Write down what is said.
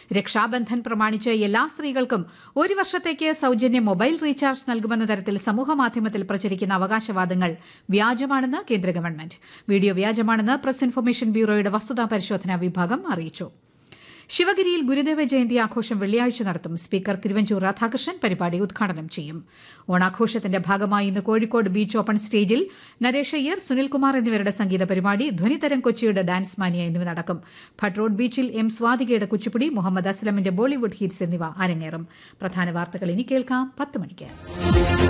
രക്ഷാബന്ധൻ പ്രമാണിച്ച് എല്ലാ സ്ത്രീകൾക്കും ഒരു വർഷത്തേക്ക് സൌജന്യ മൊബൈൽ റീചാർജ് നൽകുമെന്ന തരത്തിൽ സമൂഹമാധ്യമത്തിൽ പ്രചരിക്കുന്ന അവകാശവാദങ്ങൾ വ്യാജമാണെന്ന് കേന്ദ്ര ഗവൺമെന്റ് വീഡിയോ വ്യാജമാണെന്ന് പ്രസ് ഇൻഫർമേഷൻ ബ്യൂറോയുടെ വസ്തുതാ പരിശോധനാ വിഭാഗം അറിയിച്ചു ശിവഗിരിയിൽ ഗുരുദേവ ജയന്തി ആഘോഷം വെള്ളിയാഴ്ച നടത്തും സ്പീക്കർ തിരുവഞ്ചൂർ രാധാകൃഷ്ണൻ പരിപാടി ഉദ്ഘാടനം ചെയ്യും ഓണാഘോഷത്തിന്റെ ഭാഗമായി ഇന്ന് കോഴിക്കോട് ബീച്ച് ഓപ്പൺ സ്റ്റേജിൽ നരേഷ് അയ്യർ സുനിൽകുമാർ എന്നിവരുടെ സംഗീത പരിപാടി ധ്വനിതരം കൊച്ചിയുടെ ഡാൻസ് മാനിയ എന്നിവ നടക്കും ഭട്രോഡ് ബീച്ചിൽ എം സ്വാതികയുടെ കുച്ചിപ്പുടി മുഹമ്മദ് അസ്ലമിന്റെ ബോളിവുഡ് ഹിറ്റ്സ് എന്നിവ അരങ്ങേറും പ്രധാന വാർത്തകൾ ഇനി കേൾക്കാം പത്ത് മണിക്ക്